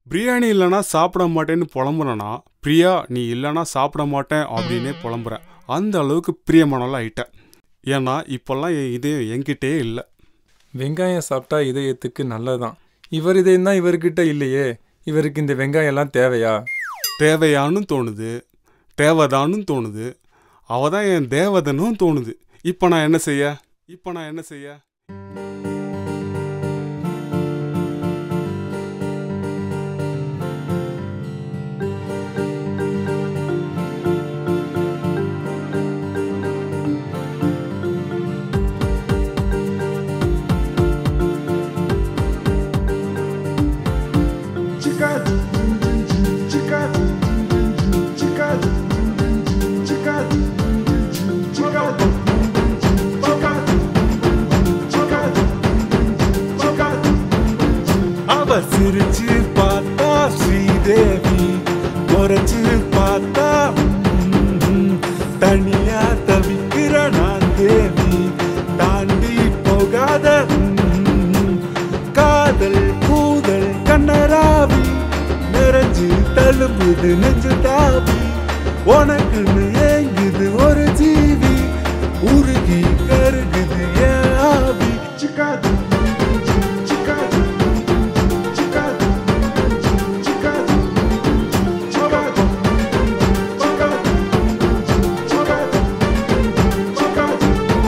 பிரியாணி இல்லைன்னா சாப்பிட மாட்டேன்னு புலம்புறேன்னா பிரியா நீ இல்லைன்னா சாப்பிட மாட்டேன் அப்படின்னே புலம்புறேன் அந்த அளவுக்கு பிரியமானவள ஆயிட்டேன் ஏன்னா இப்போல்லாம் என் இதயம் என்கிட்டே இல்லை வெங்காயம் சாப்பிட்டா இதயத்துக்கு நல்லதான் இவர் இதயம் தான் இவர்கிட்ட இல்லையே இவருக்கு இந்த வெங்காயம் எல்லாம் தேவையா தேவையான்னு தோணுது தேவைதான்னு தோணுது அவ தான் என் தேவதனும் தோணுது இப்போ நான் என்ன செய்ய இப்போ நான் என்ன செய்ய அவ சிரிச்சு பார்த்தா ஸ்ரீதேவி குறைச்சு பார்த்தா ம்ம். தனியா தவிக்கிற நான் தேவி தாண்டி போகாத ம்ம். காதல் கூதல் கண்ணராவி நிறைஞ்சு தழும்புது நெஞ்சு தாவி உனக்குன்னு ஏங்குது ஒரு ஜீவி உருகி கருகுது ஏன் ஆவி சிக்காது சிக்காது சிக்காது சிக்காது சிக்காது சிக்காது சிக்காது சிக்காது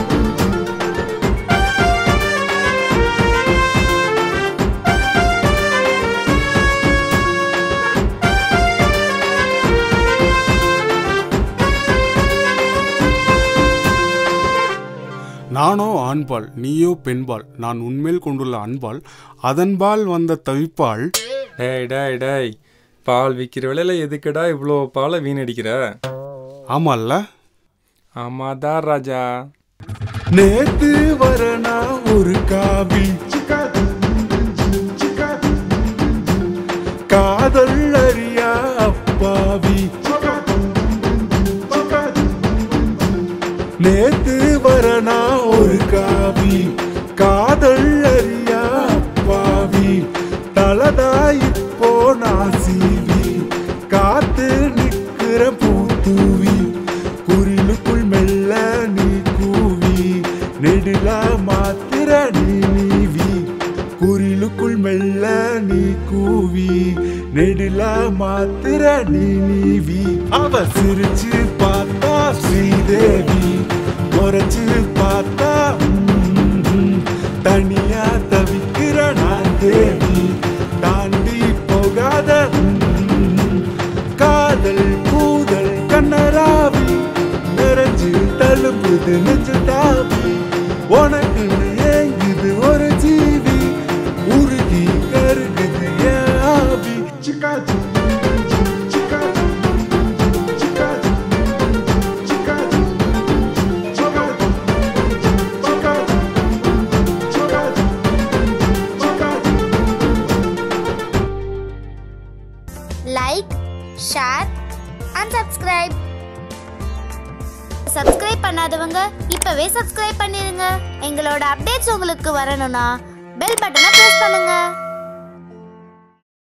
நானோ ஆண்பால் நீயோ பெண்பால் நான் உன்மேல் கொண்டுள்ள அன்பால் அதன்பால் வந்த தவிப்பால் டேய் டேய் டேய் பால் விற்கிற விலையில எதுக்குடா இவ்வளோ பாலை வீணடிக்கிற ஆமால்ல ஆமாதான் ராஜா நேத்து வரனா ஒரு காவி காதல் அறியா அப்பாவி நேத்து வரனா ஒரு காவி காதல் அறியா அப்பாவி தலதா இப்போ நான் சீவி காத்து நிக்கிற பூத்தூவி குரிலுக்குள் மெல்ல நீ கூவி நெடுலா மாத்திர நீ நீவி குரிலுக்குள் மெல்ல நீ கூவி நெடுலா மாத்திர நீ நீவி அவ சிரிச்சு பார்த்தா ஸ்ரீதேவி குறைச்சு பார்த்தா ம்ம். தனியா தவிக்கிற நான் தேவி தாண்டி போகாத ம்ம். காதல் கூதல் கண்ணராவி நிறைஞ்சு தழும்புது நெஞ்சு தாவி உனக்குன்னு ஏங்குது ஒரு ஜீவி உருகி கருகுது ஏன் ஆவி சிக்காது சிக்காது சிக்காது சிக்காது சிக்காது சிக்காது சிக்காது சிக்காது like share and subscribe subscribe பண்ணாதவங்க இப்பவே சப்ஸ்கிரைப் பண்ணிருங்க எங்களோட அப்டேட்ஸ் உங்களுக்கு வரணும்னா பெல் பட்டனை பிரஸ் பண்ணுங்க